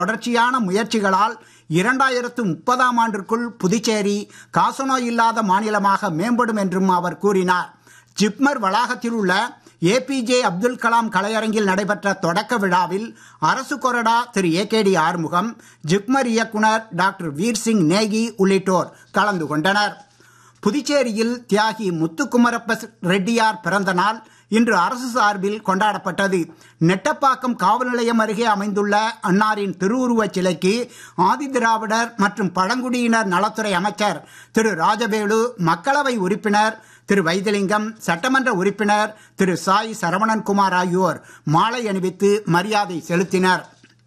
தொடர்ச்சியான முயற்சிகளால் இரண்டாயிரத்து முப்பதாம் ஆண்டிற்குள் புதுச்சேரி காசநோய் இல்லாத மாநிலமாக மேம்படும் என்றும் அவர் கூறினார் ஜிப்மர் வளாகத்தில் உள்ள ஏபிஜே அப்துல் கலாம் கலையரங்கில் நடைபெற்ற தொடக்க விழாவில் அரசு கொறடா Thiru A K D Arumugam JIPMER இயக்குனர் டாக்டர் வீர்சிங் நேகி உள்ளிட்டோர் கலந்து கொண்டனர் புதுச்சேரியில் தியாகி முத்துக்குமரப்ப ரெட்டியார் பிறந்த நாள் இன்று அரசு சார்பில் கொண்டாடப்பட்டது நெட்டப்பாக்கம் காவல் நிலையம் அருகே அமைந்துள்ள அன்னாரின் திருவுருவச் சிலைக்கு ஆதிதிராவிடர் மற்றும் பழங்குடியினர் நலத்துறை அமைச்சர் திரு ராஜவேலு மக்களவை உறுப்பினர் திரு வைத்திலிங்கம் சட்டமன்ற உறுப்பினர் திரு சாய் சரவணன்குமார் ஆகியோர் மாலை அணிவித்து மரியாதை செலுத்தினர்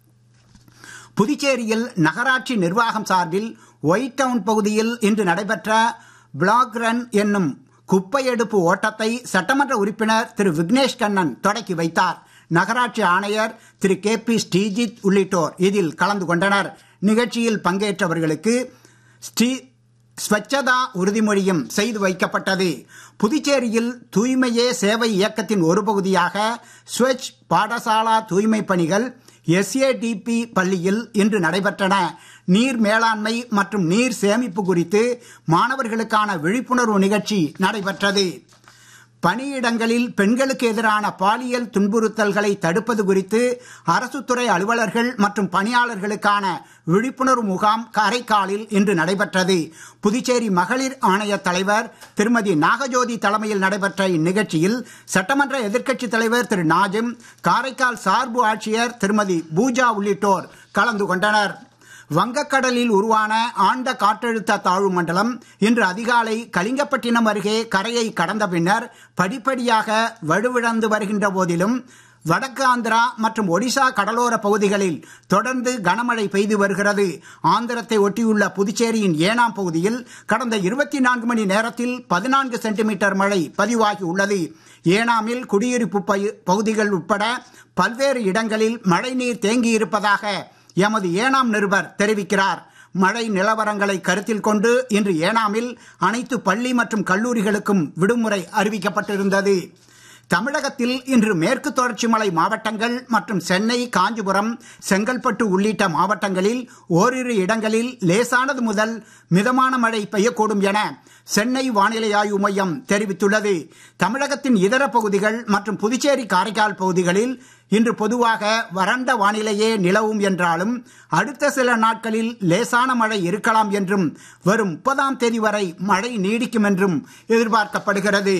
புதுச்சேரியில் நகராட்சி நிர்வாகம் சார்பில் ஒயிட் டவுன் பகுதியில் இன்று நடைபெற்ற பிளாக் ரன் என்னும் குப்பை எடுப்பு ஓட்டத்தை சட்டமன்ற உறுப்பினர் திரு விக்னேஷ் கண்ணன் தொடக்கி வைத்தார் நகராட்சி ஆணையர் திரு கே பி ஸ்ரீஜித் உள்ளிட்டோர் இதில் கலந்து கொண்டனர் நிகழ்ச்சியில் பங்கேற்றவர்களுக்கு ஸ்ரீ ஸ்வச்சதா உறுதிமொழியும் செய்து வைக்கப்பட்டது புதுச்சேரியில் தூய்மையே சேவை இயக்கத்தின் ஒரு பகுதியாக ஸ்வச் பாடசாலா தூய்மை பணிகள் எஸ்ஏடிபி பள்ளியில் இன்று நடைபெற்றன நீர் மேலாண்மை மற்றும் நீர் சேமிப்பு குறித்து மாணவர்களுக்கான விழிப்புணர்வு நிகழ்ச்சி நடைபெற்றது பணியிடங்களில் பெண்களுக்கு எதிரான பாலியல் துன்புறுத்தல்களை தடுப்பது குறித்து அரசு துறை அலுவலர்கள் மற்றும் பணியாளர்களுக்கான விழிப்புணர்வு முகாம் காரைக்காலில் இன்று நடைபெற்றது புதுச்சேரி மகளிர் ஆணைய தலைவர் திருமதி நாகஜோதி தலைமையில் நடைபெற்ற இந்நிகழ்ச்சியில் சட்டமன்ற எதிர்க்கட்சித் தலைவர் திரு நாஜிம் காரைக்கால் சார்பு ஆட்சியர் திருமதி பூஜா உள்ளிட்டோர் கலந்து கொண்டனர் வங்கக்கடலில் உருவான ஆழ்ந்த காற்றழுத்த தாழ்வு மண்டலம் இன்று அதிகாலை கலிங்கப்பட்டினம் அருகே கரையை கடந்த பின்னர் படிப்படியாக வலுவிழந்து வருகின்ற போதிலும் வடக்கு ஆந்திரா மற்றும் ஒடிசா கடலோர பகுதிகளில் தொடர்ந்து கனமழை பெய்து வருகிறது ஆந்திரத்தை ஒட்டியுள்ள புதுச்சேரியின் ஏனாம் பகுதியில் கடந்த இருபத்தி நான்கு மணி நேரத்தில் பதினான்கு சென்டிமீட்டர் மழை பதிவாகி உள்ளது ஏனாமில் குடியிருப்பு பகுதிகள் உட்பட பல்வேறு இடங்களில் மழைநீர் தேங்கியிருப்பதாக எமது ஏனாம் நிருபர் தெரிவிக்கிறார் மழை நிலவரங்களை கருத்தில் கொண்டு இன்று ஏனாமில் அனைத்து பள்ளி மற்றும் கல்லூரிகளுக்கும் விடுமுறை அறிவிக்கப்பட்டிருந்தது தமிழகத்தில் இன்று மேற்கு தொடர்ச்சி மலை மாவட்டங்கள் மற்றும் சென்னை காஞ்சிபுரம் செங்கல்பட்டு உள்ளிட்ட மாவட்டங்களில் ஓரிரு இடங்களில் லேசானது முதல் மிதமான மழை பெய்யக்கூடும் என சென்னை வானிலை ஆய்வு மையம் தெரிவித்துள்ளது தமிழகத்தின் இதர பகுதிகள் மற்றும் புதுச்சேரி காரைக்கால் பகுதிகளில் இன்று பொதுவாக வறண்ட வானிலையே நிலவும் என்றாலும் அடுத்த சில நாட்களில் லேசான மழை இருக்கலாம் என்றும் வரும் முப்பதாம் தேதி வரை மழை நீடிக்கும் என்றும் எதிர்பார்க்கப்படுகிறது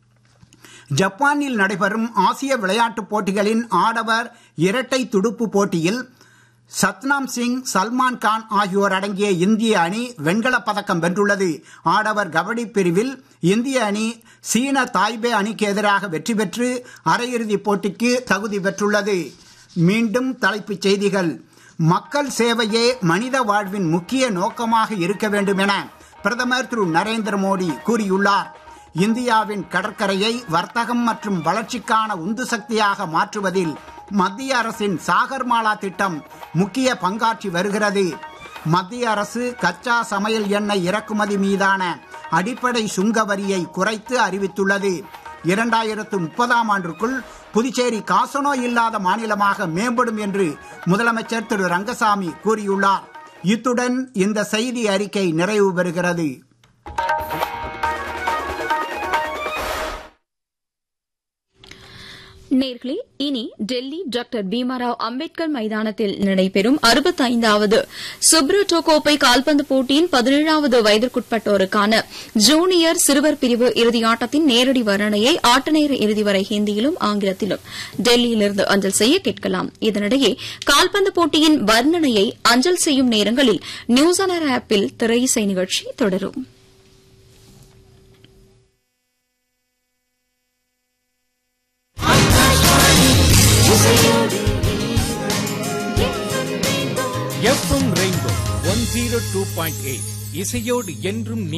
ஜப்பானில் நடைபெறும் ஆசிய விளையாட்டுப் போட்டிகளின் ஆடவர் இரட்டை துடுப்பு போட்டியில் சத்னாம் சிங் சல்மான் கான் ஆகியோர் அடங்கிய இந்திய அணி வெண்கலப் பதக்கம் வென்றுள்ளது ஆடவர் கபடி பிரிவில் இந்திய அணி சீன தாய்பே அணிக்கு எதிராக வெற்றி பெற்று அரையிறுதிப் போட்டிக்கு தகுதி பெற்றுள்ளது மீண்டும் தலைப்புச் செய்திகள் மக்கள் சேவையே மனித வாழ்வின் முக்கிய நோக்கமாக இருக்க வேண்டும் என பிரதமர் திரு நரேந்திர மோடி கூறியுள்ளார் இந்தியாவின் கடற்கரையை வர்த்தகம் மற்றும் வளர்ச்சிக்கான உந்து சக்தியாக மாற்றுவதில் மத்திய அரசின் சாகர்மாலா திட்டம் முக்கிய பங்காற்றி வருகிறது மத்திய அரசு கச்சா சமையல் எண்ணெய் இறக்குமதி மீதான அடிப்படை சுங்க வரியை குறைத்து அறிவித்துள்ளது இரண்டாயிரத்து முப்பதாம் ஆண்டிற்குள் புதுச்சேரி காசநோய் இல்லாத மாநிலமாக மேம்படும் என்று முதலமைச்சர் திரு ரங்கசாமி கூறியுள்ளார் இத்துடன் இந்த செய்தி அறிக்கை நிறைவு பெறுகிறது நேர்களே இனி டெல்லி டாக்டர் பீமாராவ் அம்பேத்கர் மைதானத்தில் நடைபெறும் அறுபத்தைந்தாவது சுப்ரோட்டோ கோப்பை கால்பந்து போட்டியின் பதினேழாவது வயதிற்குட்பட்டோருக்கான ஜூனியர் சிறுவர் பிரிவு இறுதியாட்டத்தின் நேரடி வர்ணனையை ஆட்டநேர இறுதி வரை ஹிந்தியிலும் ஆங்கிலத்திலும் டெல்லியிலிருந்து அஞ்சல் செய்ய கேட்கலாம் இதனிடையே கால்பந்து போட்டியின் வர்ணனையை அஞ்சல் செய்யும் நேரங்களில் நியூஸ் ஆனர் ஆப்பில் திரையிசை நிகழ்ச்சி தொடரும் FM rainbow one zero two point eight இசையோடு என்றும் நீ